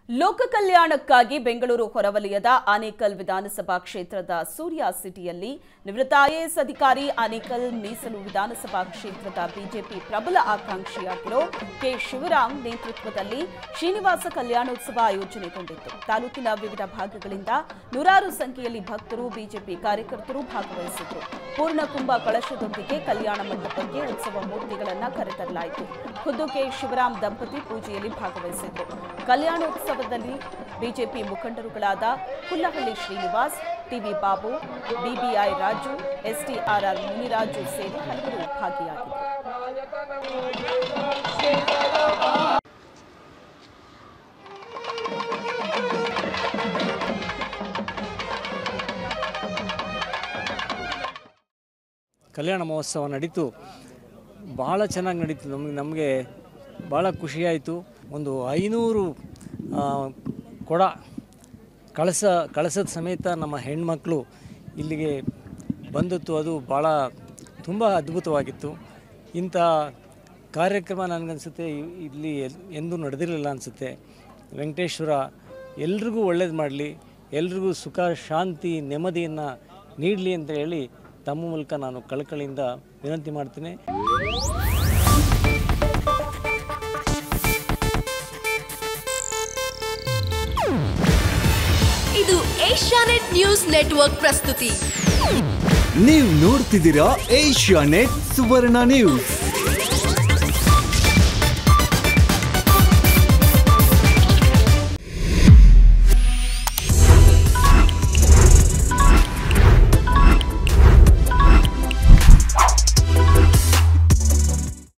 ಲೋಕ ಕಲ್ಯಾಣಕ್ಕಾಗಿ ಬೆಂಗಳೂರು ಹೊರವಲಯದ ಆನೇಕಲ್ ವಿಧಾನಸಭಾ ಕ್ಷೇತ್ರದ ಸೂರ್ಯ ಸಿಟಿಯಲ್ಲಿ ನಿವೃತ್ತ ಐಎಎಸ್ ಅಧಿಕಾರಿ ಆನೇಕಲ್ ಮೀಸಲು ವಿಧಾನಸಭಾ ಕ್ಷೇತ್ರದ ಬಿಜೆಪಿ ಪ್ರಬಲ ಆಕಾಂಕ್ಷಿಯಾಗಿರೋ ಕೆ ಶಿವರಾಮ್ ನೇತೃತ್ವದಲ್ಲಿ ಶ್ರೀನಿವಾಸ ಕಲ್ಯಾಣೋತ್ಸವ ಆಯೋಜನೆಗೊಂಡಿತ್ತು ತಾಲೂಕಿನ ವಿವಿಧ ಭಾಗಗಳಿಂದ ನೂರಾರು ಸಂಖ್ಯೆಯಲ್ಲಿ ಭಕ್ತರು ಬಿಜೆಪಿ ಕಾರ್ಯಕರ್ತರು ಭಾಗವಹಿಸಿದ್ರು ಪೂರ್ಣಕುಂಭ ಕಳಶದೊಂದಿಗೆ ಕಲ್ಯಾಣ ಮಂಟಪಕ್ಕೆ ಉತ್ಸವ ಮೂರ್ತಿಗಳನ್ನು ಕರೆತರಲಾಯಿತು ಖುದ್ದು ಕೆ ಶಿವರಾಮ್ ದಂಪತಿ ಪೂಜೆಯಲ್ಲಿ ಭಾಗವಹಿಸಿದ್ರು ಕಲ್ಯಾಣೋತ್ಸವದಲ್ಲಿ ಬಿಜೆಪಿ ಮುಖಂಡರುಗಳಾದ Hullahalli Srinivas TV Babu BBI Raju STRR Muniraju ಸೇರಿ ಹಲವರು ಭಾಗಿಯಾಗಿದ್ದರು ಕಲ್ಯಾಣ ಮಹೋತ್ಸವ ನಡೀತು ಭಾಳ ಚೆನ್ನಾಗಿ ನಡೀತು ನಮಗೆ ನಮಗೆ ಭಾಳ ಖುಷಿಯಾಯಿತು ಒಂದು ಐನೂರು ಆ, ಕೊಡ ಕಳಸ ಕಳಸದ ಸಮೇತ ನಮ್ಮ ಹೆಣ್ಮಕ್ಳು ಇಲ್ಲಿಗೆ ಬಂದದ್ದು ಅದು ಭಾಳ ತುಂಬ ಅದ್ಭುತವಾಗಿತ್ತು ಇಂಥ ಕಾರ್ಯಕ್ರಮ ನನಗನ್ಸುತ್ತೆ ಇ- ಇಲ್ಲಿ ಎಲ್- ಎಂದೂ ನಡೆದಿರಲಿಲ್ಲ ಅನಿಸುತ್ತೆ ವೆಂಕಟೇಶ್ವರ ಎಲ್ರಿಗೂ ಒಳ್ಳೇದು ಮಾಡಲಿ ಎಲ್ರಿಗೂ ಸುಖ ಶಾಂತಿ ನೆಮ್ಮದಿಯನ್ನು ನೀಡಲಿ ಅಂತ ಹೇಳಿ ತಮ್ಮ ಮೂಲಕ ನಾನು ಕಳಕಳಿಯಿಂದ ವಿನಂತಿ ಮಾಡ್ತೀನಿ ಇದು ಏಷ್ಯಾನೆಟ್ ನ್ಯೂಸ್ ನೆಟ್ವರ್ಕ್ ಪ್ರಸ್ತುತಿ ನೀವು ನೋಡ್ತಿದ್ದೀರಾ ಏಷ್ಯಾ ನೆಟ್ ಸುವರ್ಣ ನ್ಯೂಸ್